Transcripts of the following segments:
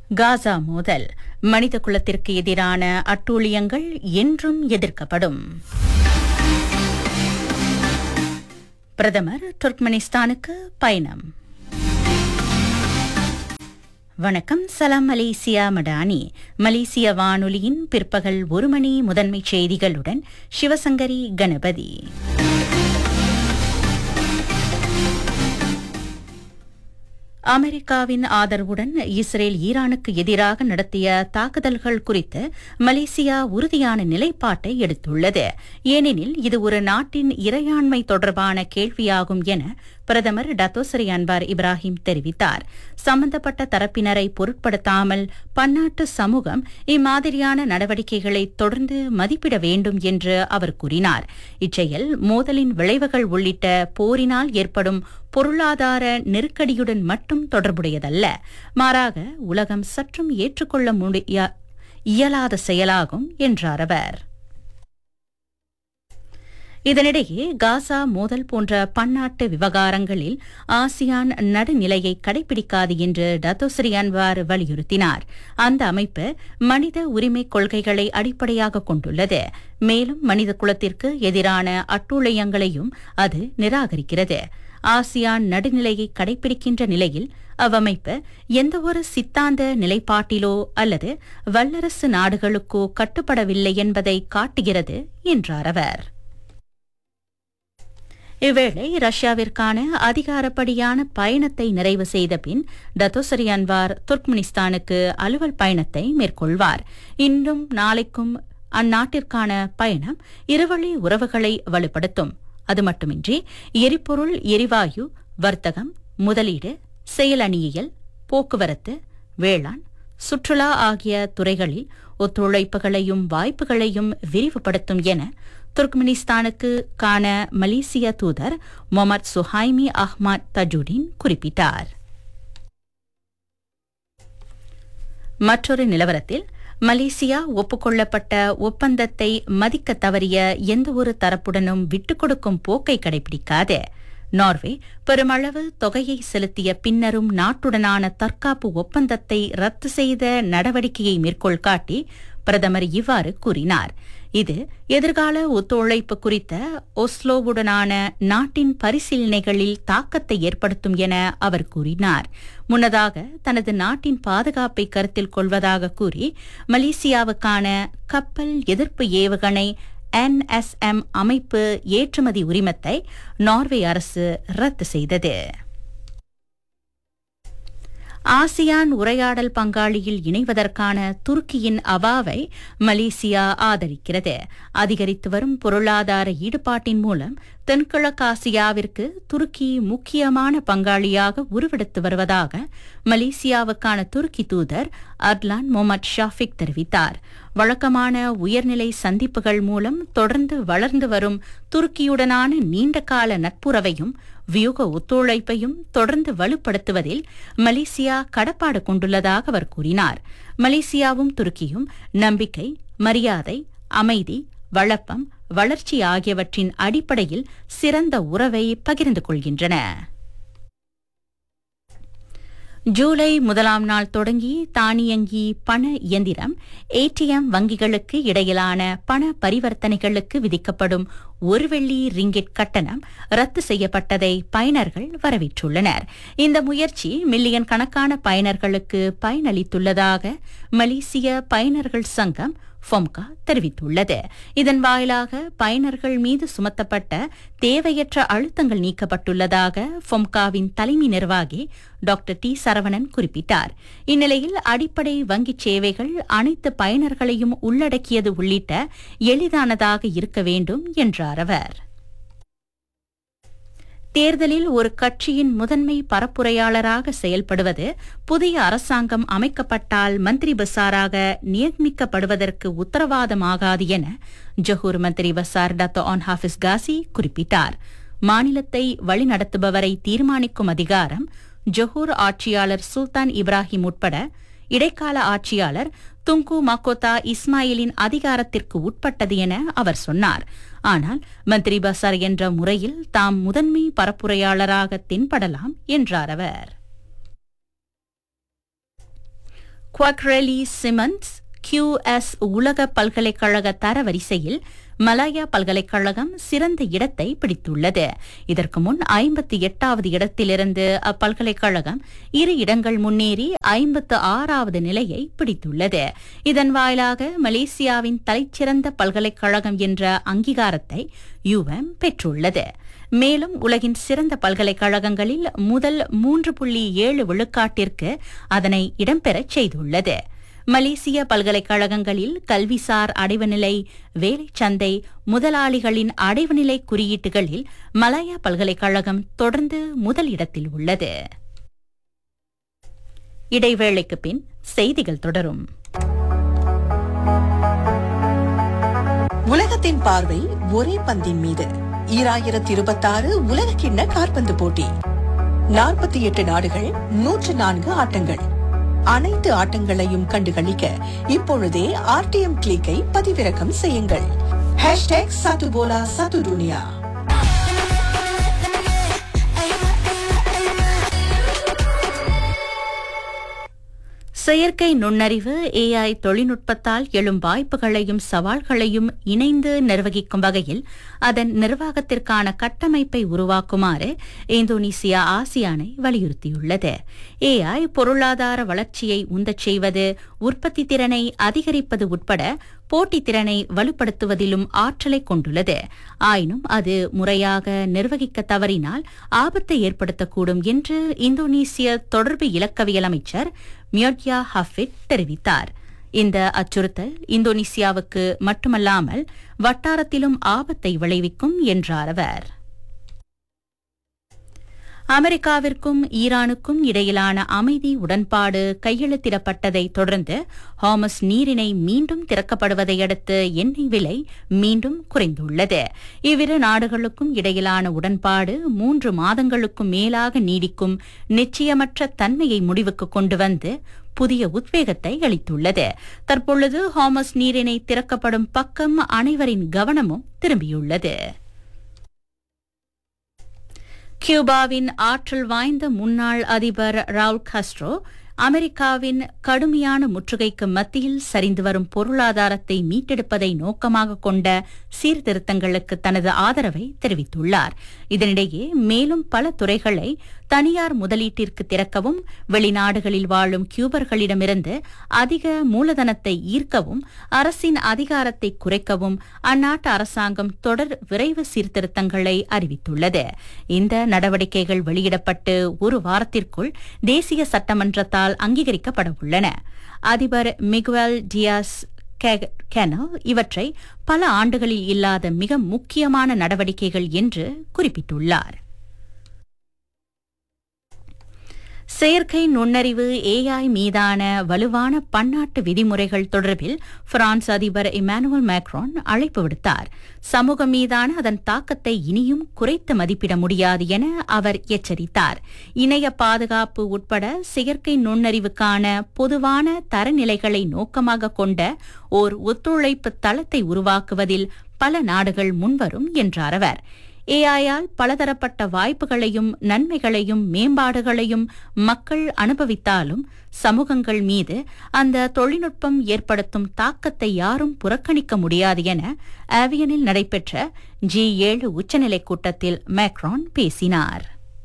காசா மோதல் மனித குலத்திற்கு எதிரான அட்டூழியங்கள் என்றும் எதிர்க்கப்படும் பிரதமர் துர்க்மெனிஸ்தானுக்கு பயணம் வணக்கம் சலாம் மலேசியா மடானி மலேசிய வானொலியின் பிற்பகல் ஒரு மணி முதன்மைச் செய்திகளுடன் சிவசங்கரி கணபதி அமெரிக்காவின் ஆதரவுடன் இஸ்ரேல் ஈரானுக்கு எதிராக நடத்திய தாக்குதல்கள் குறித்து மலேசியா உறுதியான நிலைப்பாட்டை எடுத்துள்ளது ஏனெனில் இது ஒரு நாட்டின் இறையாண்மை தொடர்பான கேள்வியாகும் என பிரதமர் டத்தோசரி அன்வார் இப்ராஹிம் தெரிவித்தார் சம்பந்தப்பட்ட தரப்பினரை பொருட்படுத்தாமல் பன்னாட்டு சமூகம் இம்மாதிரியான நடவடிக்கைகளை தொடர்ந்து மதிப்பிட வேண்டும் என்று அவர் கூறினார் இச்செயல் மோதலின் விளைவுகள் உள்ளிட்ட போரினால் ஏற்படும் பொருளாதார நெருக்கடியுடன் மட்டும் தொடர்புடையதல்ல மாறாக உலகம் சற்றும் ஏற்றுக்கொள்ள முடிய இயலாத செயலாகும் என்றார் அவர் இதனிடையே காசா மோதல் போன்ற பன்னாட்டு விவகாரங்களில் ஆசியான் நடுநிலையை கடைபிடிக்காது என்று டத்தோஸ்ரீ அன்வார் வலியுறுத்தினார் அந்த அமைப்பு மனித உரிமை கொள்கைகளை அடிப்படையாக கொண்டுள்ளது மேலும் மனித குலத்திற்கு எதிரான அட்டூழியங்களையும் அது நிராகரிக்கிறது ஆசியான் நடுநிலையை கடைபிடிக்கின்ற நிலையில் அவ்வமைப்பு எந்தவொரு சித்தாந்த நிலைப்பாட்டிலோ அல்லது வல்லரசு நாடுகளுக்கோ கட்டுப்படவில்லை என்பதை காட்டுகிறது என்றார் அவர் இவ்வேளை ரஷ்யாவிற்கான அதிகாரப்படியான பயணத்தை நிறைவு செய்த பின் டத்தோசரி அன்வார் துர்க்மெனிஸ்தானுக்கு அலுவல் பயணத்தை மேற்கொள்வார் இன்றும் நாளைக்கும் அந்நாட்டிற்கான பயணம் இருவழி உறவுகளை வலுப்படுத்தும் அது மட்டுமின்றி எரிபொருள் எரிவாயு வர்த்தகம் முதலீடு செயலணியியல் போக்குவரத்து வேளாண் சுற்றுலா ஆகிய துறைகளில் ஒத்துழைப்புகளையும் வாய்ப்புகளையும் விரிவுபடுத்தும் என துர்க்மெனிஸ்தானுக்கு காண மலேசிய தூதர் மொமத் சுஹைமி அஹ்மத் தஜுடின் குறிப்பிட்டார் மற்றொரு நிலவரத்தில் மலேசியா ஒப்புக்கொள்ளப்பட்ட ஒப்பந்தத்தை மதிக்க தவறிய எந்தவொரு தரப்புடனும் விட்டுக் கொடுக்கும் போக்கை கடைபிடிக்காது நார்வே பெருமளவு தொகையை செலுத்திய பின்னரும் நாட்டுடனான தற்காப்பு ஒப்பந்தத்தை ரத்து செய்த நடவடிக்கையை மேற்கோள் காட்டி பிரதமர் இவ்வாறு கூறினார் இது எதிர்கால ஒத்துழைப்பு குறித்த ஒஸ்லோவுடனான நாட்டின் பரிசீலனைகளில் தாக்கத்தை ஏற்படுத்தும் என அவர் கூறினார் முன்னதாக தனது நாட்டின் பாதுகாப்பை கருத்தில் கொள்வதாக கூறி மலேசியாவுக்கான கப்பல் எதிர்ப்பு ஏவுகணை என்எஸ்எம் அமைப்பு ஏற்றுமதி உரிமத்தை நார்வே அரசு ரத்து செய்தது ஆசியான் உரையாடல் பங்காளியில் இணைவதற்கான துருக்கியின் அவாவை மலேசியா ஆதரிக்கிறது அதிகரித்து வரும் பொருளாதார ஈடுபாட்டின் மூலம் தென்கிழக்காசியாவிற்கு துருக்கி முக்கியமான பங்காளியாக உருவெடுத்து வருவதாக மலேசியாவுக்கான துருக்கி தூதர் அர்லான் மொமட் ஷாஃபிக் தெரிவித்தார் வழக்கமான உயர்நிலை சந்திப்புகள் மூலம் தொடர்ந்து வளர்ந்து வரும் துருக்கியுடனான நீண்டகால நட்புறவையும் வியூக ஒத்துழைப்பையும் தொடர்ந்து வலுப்படுத்துவதில் மலேசியா கடப்பாடு கொண்டுள்ளதாக அவர் கூறினார் மலேசியாவும் துருக்கியும் நம்பிக்கை மரியாதை அமைதி வழப்பம் வளர்ச்சி ஆகியவற்றின் அடிப்படையில் சிறந்த உறவை பகிர்ந்து கொள்கின்றன ஜூலை முதலாம் நாள் தொடங்கி தானியங்கி பண இயந்திரம் ஏடிஎம் வங்கிகளுக்கு இடையிலான பண பரிவர்த்தனைகளுக்கு விதிக்கப்படும் ஒரு வெள்ளி ரிங்கிட் கட்டணம் ரத்து செய்யப்பட்டதை பயனர்கள் வரவேற்றுள்ளனர் இந்த முயற்சி மில்லியன் கணக்கான பயனர்களுக்கு பயனளித்துள்ளதாக மலேசிய பயனர்கள் சங்கம் ஃபொம்கா தெரிவித்துள்ளது இதன் வாயிலாக பயனர்கள் மீது சுமத்தப்பட்ட தேவையற்ற அழுத்தங்கள் நீக்கப்பட்டுள்ளதாக ஃபொம்காவின் தலைமை நிர்வாகி டாக்டர் டி சரவணன் குறிப்பிட்டார் இந்நிலையில் அடிப்படை வங்கிச் சேவைகள் அனைத்து பயனர்களையும் உள்ளடக்கியது உள்ளிட்ட எளிதானதாக இருக்க வேண்டும் என்றார் அவர் தேர்தலில் ஒரு கட்சியின் முதன்மை பரப்புரையாளராக செயல்படுவது புதிய அரசாங்கம் அமைக்கப்பட்டால் மந்திரி பசாராக நியமிக்கப்படுவதற்கு உத்தரவாதமாகாது என ஜொஹூர் மந்திரி பசார் டத்தோ ஆன் ஹாஃபிஸ் காசி குறிப்பிட்டார் மாநிலத்தை வழிநடத்துபவரை தீர்மானிக்கும் அதிகாரம் ஜொஹூர் ஆட்சியாளர் சுல்தான் இப்ராஹிம் உட்பட இடைக்கால ஆட்சியாளர் துங்கு மக்கோத்தா இஸ்மாயிலின் அதிகாரத்திற்கு உட்பட்டது என அவர் சொன்னார் ஆனால் மந்திரி பசார் என்ற முறையில் தாம் முதன்மை பரப்புரையாளராக தென்படலாம் என்றார் அவர் குவாக்ரெலி சிமன்ஸ் கியூஎஸ் உலக பல்கலைக்கழக தரவரிசையில் மலாயா பல்கலைக்கழகம் சிறந்த இடத்தை பிடித்துள்ளது இதற்கு முன் ஐம்பத்தி எட்டாவது இடத்திலிருந்து அப்பல்கலைக்கழகம் இரு இடங்கள் முன்னேறி ஐம்பத்து ஆறாவது நிலையை பிடித்துள்ளது இதன் வாயிலாக மலேசியாவின் தலைச்சிறந்த பல்கலைக்கழகம் என்ற அங்கீகாரத்தை யுஎம் பெற்றுள்ளது மேலும் உலகின் சிறந்த பல்கலைக்கழகங்களில் முதல் மூன்று புள்ளி ஏழு விழுக்காட்டிற்கு அதனை இடம்பெறச் செய்துள்ளது மலேசிய பல்கலைக்கழகங்களில் கல்விசார் அடைவுநிலை வேலைச்சந்தை முதலாளிகளின் அடைவுநிலை குறியீட்டுகளில் மலாயா பல்கலைக்கழகம் தொடர்ந்து முதல் இடத்தில் உள்ளது இடைவேளைக்கு பின் செய்திகள் தொடரும் உலகத்தின் பார்வை ஒரே பந்தின் மீது ஈராயிரத்தி இருபத்தாறு உலக கிண்ண காற்பந்து போட்டி நாற்பத்தி எட்டு நாடுகள் நூற்று நான்கு ஆட்டங்கள் அனைத்து ஆட்டங்களையும் கண்டுகளிக்க இப்பொழுதே ஆர்டிஎம் கிளிக்கை பதிவிறக்கம் செய்யுங்கள் ஹேஷ்டேக் சத்து போலா சத்து துனியா செயற்கை நுண்ணறிவு ஏஐ தொழில்நுட்பத்தால் எழும் வாய்ப்புகளையும் சவால்களையும் இணைந்து நிர்வகிக்கும் வகையில் அதன் நிர்வாகத்திற்கான கட்டமைப்பை உருவாக்குமாறு இந்தோனேசியா ஆசியானை வலியுறுத்தியுள்ளது ஏஐ பொருளாதார வளர்ச்சியை உந்தச் செய்வது உற்பத்தி திறனை அதிகரிப்பது உட்பட போட்டித் திறனை வலுப்படுத்துவதிலும் ஆற்றலை கொண்டுள்ளது ஆயினும் அது முறையாக நிர்வகிக்க தவறினால் ஆபத்தை ஏற்படுத்தக்கூடும் என்று இந்தோனேசிய தொடர்பு இலக்கவியல் அமைச்சர் மியோட்யா ஹஃபிட் தெரிவித்தார் இந்த அச்சுறுத்தல் இந்தோனேசியாவுக்கு மட்டுமல்லாமல் வட்டாரத்திலும் ஆபத்தை விளைவிக்கும் என்றார் அவர் அமெரிக்காவிற்கும் ஈரானுக்கும் இடையிலான அமைதி உடன்பாடு கையெழுத்திடப்பட்டதை தொடர்ந்து ஹாமஸ் நீரிணை மீண்டும் திறக்கப்படுவதை அடுத்து எண்ணெய் விலை மீண்டும் குறைந்துள்ளது இவ்விரு நாடுகளுக்கும் இடையிலான உடன்பாடு மூன்று மாதங்களுக்கும் மேலாக நீடிக்கும் நிச்சயமற்ற தன்மையை முடிவுக்கு கொண்டு வந்து புதிய உத்வேகத்தை அளித்துள்ளது தற்பொழுது ஹாமஸ் நீரிணை திறக்கப்படும் பக்கம் அனைவரின் கவனமும் திரும்பியுள்ளது கியூபாவின் ஆற்றல் வாய்ந்த முன்னாள் அதிபர் ரவுல் காஸ்ட்ரோ அமெரிக்காவின் கடுமையான முற்றுகைக்கு மத்தியில் சரிந்து வரும் பொருளாதாரத்தை மீட்டெடுப்பதை நோக்கமாக கொண்ட சீர்திருத்தங்களுக்கு தனது ஆதரவை தெரிவித்துள்ளார் இதனிடையே மேலும் பல துறைகளை தனியார் முதலீட்டிற்கு திறக்கவும் வெளிநாடுகளில் வாழும் கியூபர்களிடமிருந்து அதிக மூலதனத்தை ஈர்க்கவும் அரசின் அதிகாரத்தை குறைக்கவும் அந்நாட்டு அரசாங்கம் தொடர் விரைவு சீர்திருத்தங்களை அறிவித்துள்ளது இந்த நடவடிக்கைகள் வெளியிடப்பட்டு ஒரு வாரத்திற்குள் தேசிய சட்டமன்றத்தால் அங்கீகரிக்கப்பட உள்ளன அதிபர் மிகுவல் டியாஸ் கெனல் இவற்றை பல ஆண்டுகளில் இல்லாத மிக முக்கியமான நடவடிக்கைகள் என்று குறிப்பிட்டுள்ளார் செயற்கை நுண்ணறிவு ஏஐ மீதான வலுவான பன்னாட்டு விதிமுறைகள் தொடர்பில் பிரான்ஸ் அதிபர் இமானுவல் மேக்ரான் அழைப்பு விடுத்தார் சமூகம் மீதான அதன் தாக்கத்தை இனியும் குறைத்து மதிப்பிட முடியாது என அவர் எச்சரித்தார் இணைய பாதுகாப்பு உட்பட செயற்கை நுண்ணறிவுக்கான பொதுவான தரநிலைகளை நோக்கமாக கொண்ட ஓர் ஒத்துழைப்பு தளத்தை உருவாக்குவதில் பல நாடுகள் முன்வரும் என்றார் அவர் ஏஐயால் பலதரப்பட்ட வாய்ப்புகளையும் நன்மைகளையும் மேம்பாடுகளையும் மக்கள் அனுபவித்தாலும் சமூகங்கள் மீது அந்த தொழில்நுட்பம் ஏற்படுத்தும் தாக்கத்தை யாரும் புறக்கணிக்க முடியாது என ஆவியனில் நடைபெற்ற ஜி ஏழு உச்சநிலை கூட்டத்தில் மேக்ரான் பேசினார்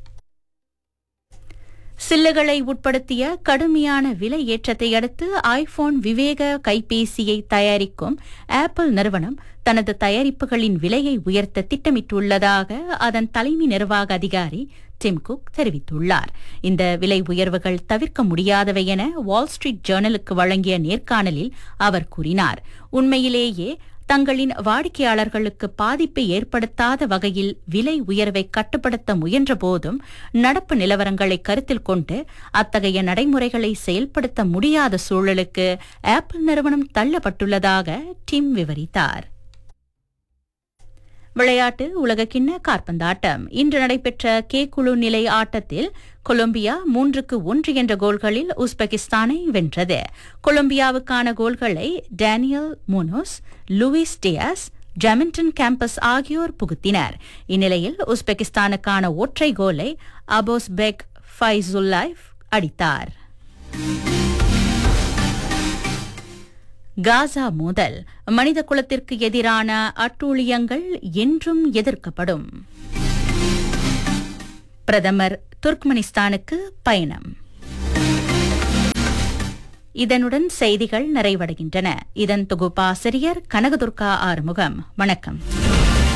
சில்லுகளை உட்படுத்திய கடுமையான விலை ஏற்றத்தை அடுத்து ஐபோன் விவேக கைபேசியை தயாரிக்கும் ஆப்பிள் நிறுவனம் தனது தயாரிப்புகளின் விலையை உயர்த்த திட்டமிட்டுள்ளதாக அதன் தலைமை நிர்வாக அதிகாரி டிம் குக் தெரிவித்துள்ளார் இந்த விலை உயர்வுகள் தவிர்க்க முடியாதவை என வால் ஸ்ட்ரீட் ஜேர்னலுக்கு வழங்கிய நேர்காணலில் அவர் கூறினார் உண்மையிலேயே தங்களின் வாடிக்கையாளர்களுக்கு பாதிப்பை ஏற்படுத்தாத வகையில் விலை உயர்வை கட்டுப்படுத்த முயன்ற போதும் நடப்பு நிலவரங்களை கருத்தில் கொண்டு அத்தகைய நடைமுறைகளை செயல்படுத்த முடியாத சூழலுக்கு ஆப்பிள் நிறுவனம் தள்ளப்பட்டுள்ளதாக டிம் விவரித்தார் விளையாட்டு உலகக்கிண்ண காற்பந்தாட்டம் இன்று நடைபெற்ற கே குழு நிலை ஆட்டத்தில் கொலம்பியா மூன்றுக்கு ஒன்று என்ற கோல்களில் உஸ்பெகிஸ்தானை வென்றது கொலம்பியாவுக்கான கோல்களை Daniel Munoz Luis Diaz Jaminton Campaz ஆகியோர் புகுத்தினர் இந்நிலையில் உஸ்பெகிஸ்தானுக்கான ஒற்றை கோலை அபோஸ் பெக் ஃபைசுல்லாய்வ் அடித்தார் காசா மோதல் மனித குலத்திற்கு எதிரான அட்டூழியங்கள் என்றும் எதிர்க்கப்படும் பிரதமர் துர்க்மெனிஸ்தானுக்கு பயணம் இதனுடன் செய்திகள் நிறைவடைகின்றன இதன் தொகுப்பாசிரியர் கனகதுர்கா ஆறுமுகம் வணக்கம்